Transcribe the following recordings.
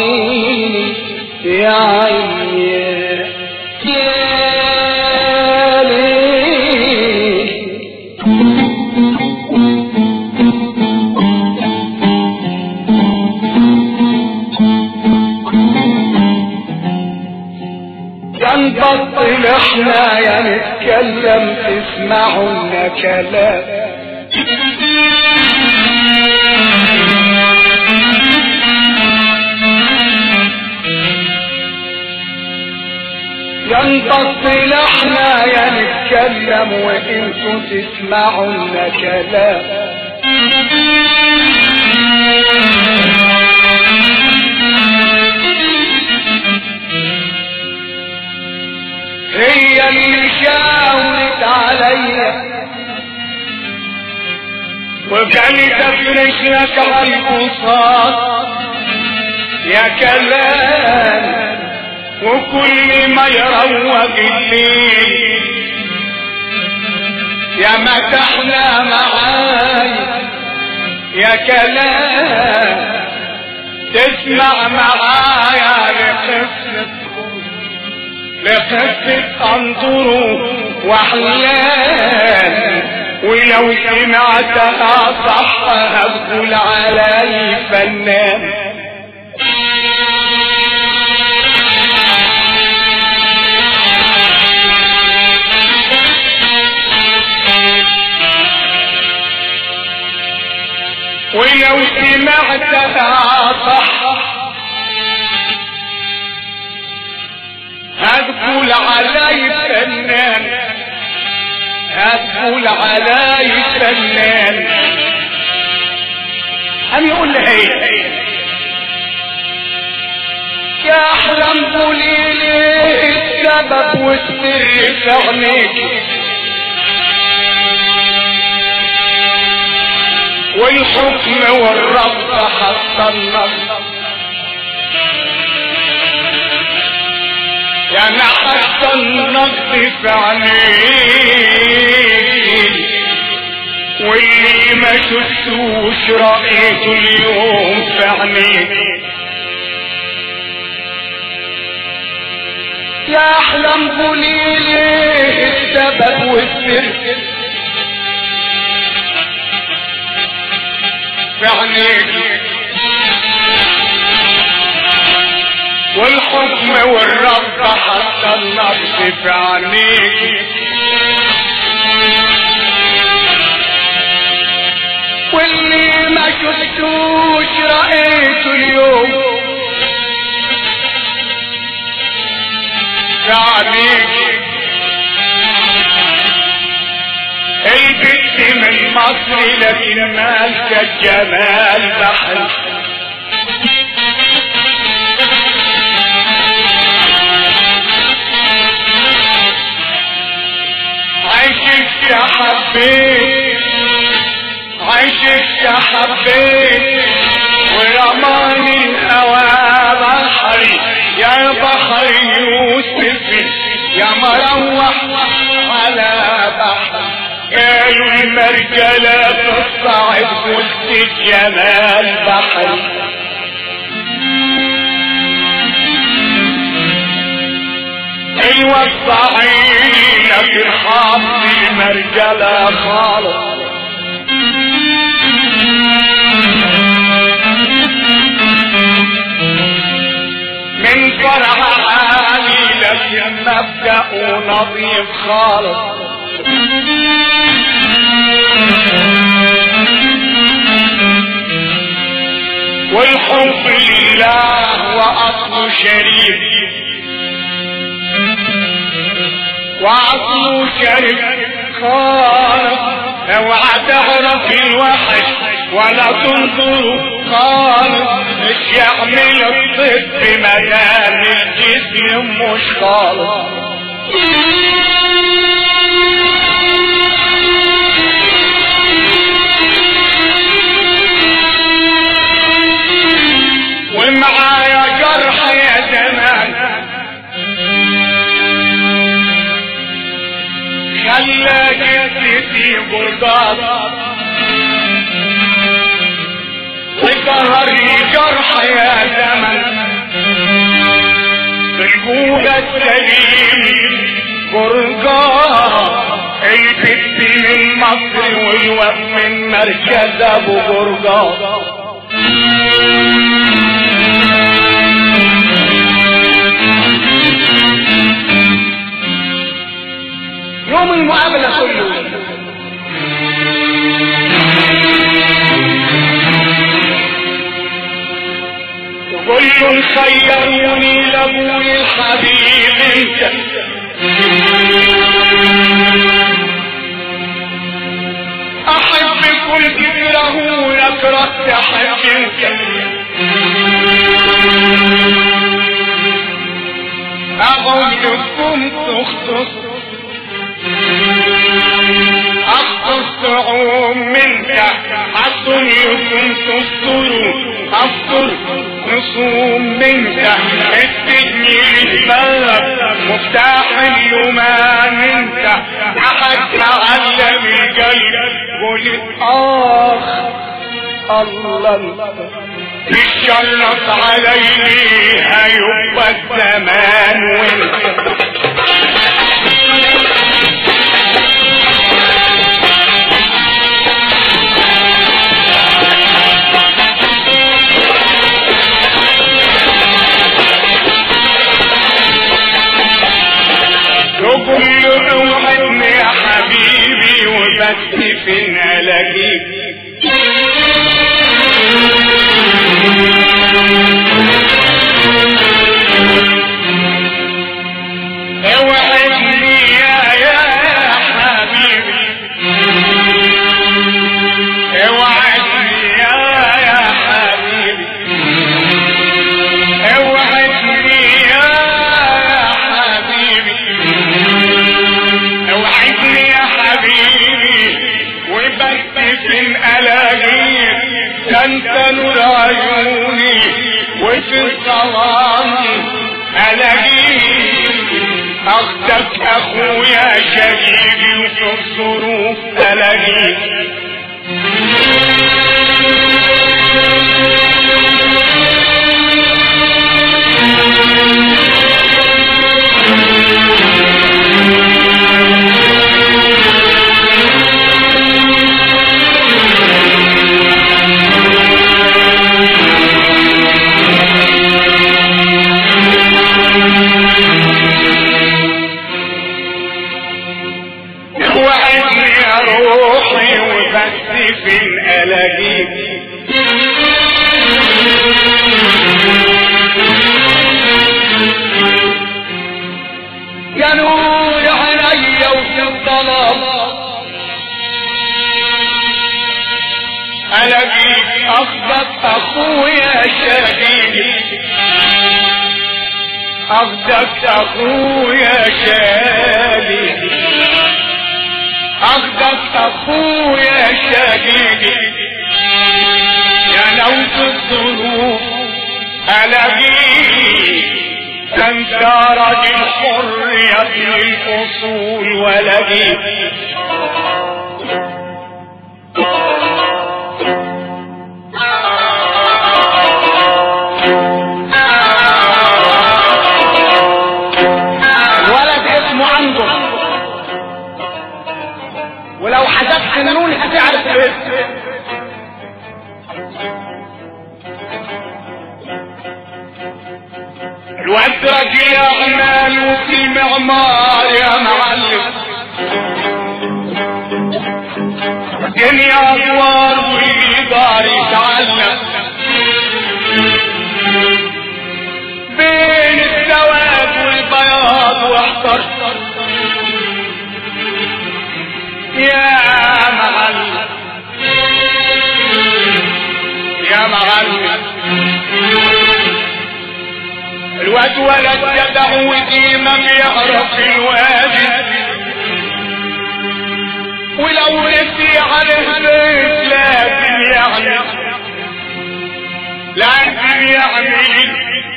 عيني يا عيني يا ليل كان بطل احنا يا نتكلم تسمعوا لنا كلام ينبطل احنا يا نتكلم وانتوا تسمعوا لنا كلام هي اللي شاورت عليا وكانت تفرش لك على البساط يا كلام وكل ما يروق الليل يا ما تحلى معاي يا كلام تسمع معايا لقصة لقصة انظروا واحلام ولو سمعتها صح هقول علي فنان ولو سمعتها صح هتقول علي فنان هتقول علي فنان هم يقول لها ايه يا احلم قولي لي السبب والسر في عينيك والحكم والرب حتى النصر يعني حتى النقد في عينيك واللي ما شفتوش رأيته اليوم في عينيك يا احلم قولي لي السبب والسر في عينيك والحكم والرب حتى النفس في عينيك واللي ما شفتوش رأيته اليوم في عينيك البنت من مصر لكن مالك الجمال بحر عشت حبيت عشت حبيت ورماني الهوى بحري يا بحر يوسف يا مروح على بحر قالوا المرجلة تصعد وسط الجمال بحري ايوه الصعيد في الحظ المرجلة خالص من فرع عالي لكن مبدأ نظيف خالص والحب لله وأصل شريف وأصل شريف خالص اوعى تعرف الوحش ولا تنظر خالص مش يعمل الطب مدام الجسم مش خالص ومعايا جرح يا زمان خلى جسدي برداد وقهر جرح يا زمن ابوها السليم برجار البت من مصر والواد من مركز ابو برجار يوم المقابلة كله كل خيروني لابوي الحبيب انت احب كل ذكره يكره تحب انت اغيركم تختص اختص عوم منك حصن يكون تستروا افطر نصوم منك ادني الباب مفتاح اليومان انت احد تعلم القلب قلت اخ الله تشرف عليني هيبقى الزمان وانت كل روحك يا حبيبي وبس فين الاقيك اوعدني يا يا حبيبي اوعدني يا يا حبيبي اوعدني يا يا حبيبي اوعدني يا حبيبي وبس في الاغير ده انت نور عيوني وفي الظلام الاقيك اخدك اخويا شقيقي وفي الظروف الاقيك وعدني يا روحي وبس فين الاقيك يا نور عيني وفي الظلام الاقيك اخذك اخويا شقيقي اخذك اخويا شقيقي اخذك اخويا شقيقي يا لوت الظروف الاقيك انت راجل حر يا ابن الاصول ولقيك الولد اسمه عنده ولو حذفت النون هتعرف الاسم الواد راجل اعمال وفي معمار يا معلم الدنيا ادوار والادار يتعلم بين السواد والبياض واحتر يا معلم يا معلم الواد ولد جدع وديما بيعرف الواجب ولو نسي عليه بيت لازم يعمل لازم يعمل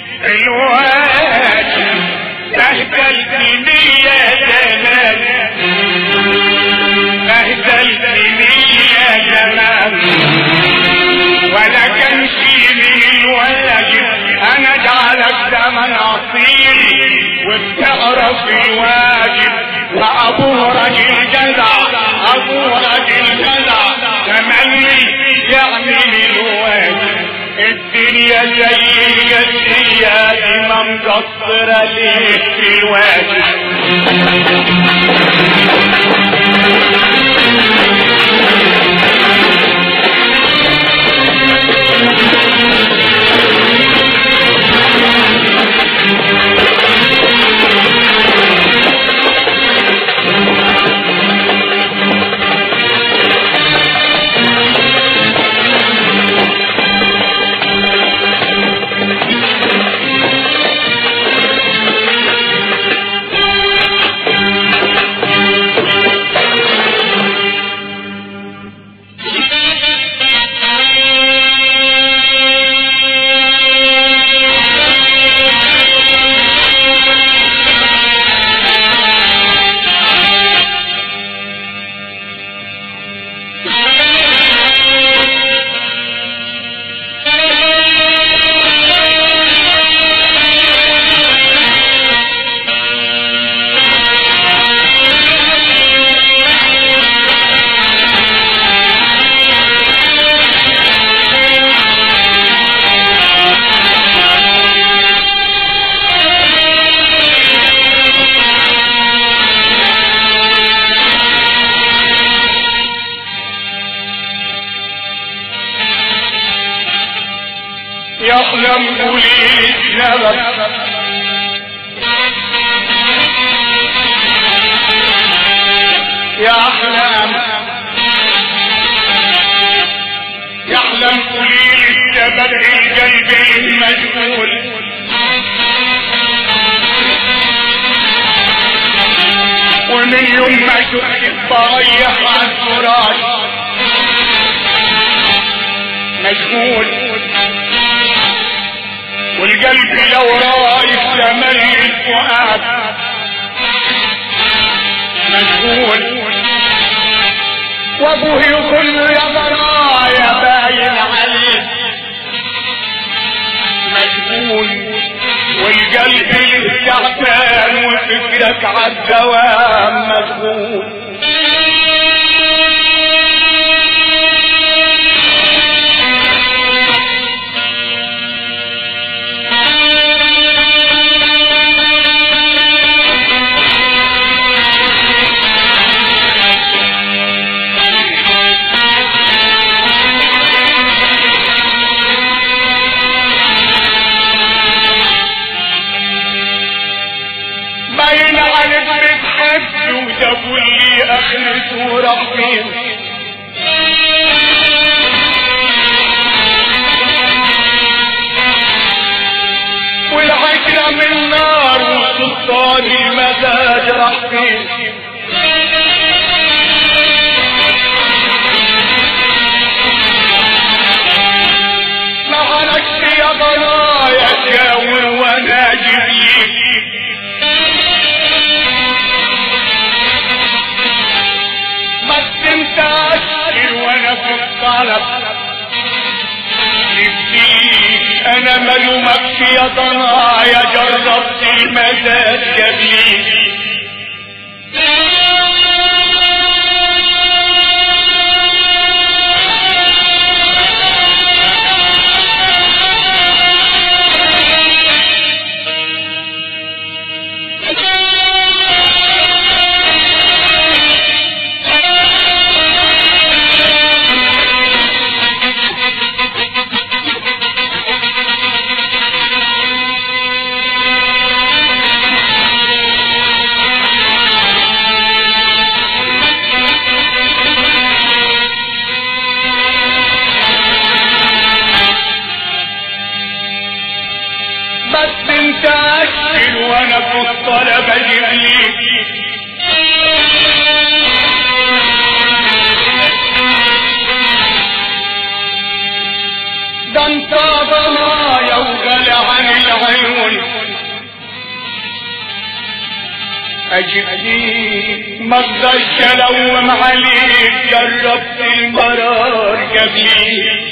الواجب بهدلتني يا جمال بهدلتني يا جمال ولا كان في من الواجب انا جعلك زمن اصيل وبتعرف الواجب وابوه راجل جدع ابوه راجل جدع تملي يعمل الواجب الدنيا زي الجدية دي ما مقصرة ليه في الواجب يحلم قولي السبب يحلم يحلم قولي السبب القلب المجهول ومن يوم ما شفت الطريح على الفراش مشغول والقلب لو رايح تملي الفؤاد مشغول وابوه يقول له يا برايا باين عليك مشغول والقلب تعبان وفكرك عالدوام مشغول باين عليك بتحب وجابوا لي اخرته رحيم والعشرة من نار وسلطان المزاج رحيم ما عليكش يا ضنايا شاور وانا جبليك ما استمتعش وانا في الطلب نفسيك انا ملومك يا ضنايا جربت المزاج جميل بس انت اشكل وانا في الطلب اجيب ليك ده انت ضنايا وغلى عن العيون اجيب ليك ما اقدرش الوم عليك جربت المرار قبليك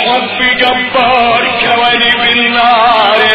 الحب جبار كوالب النار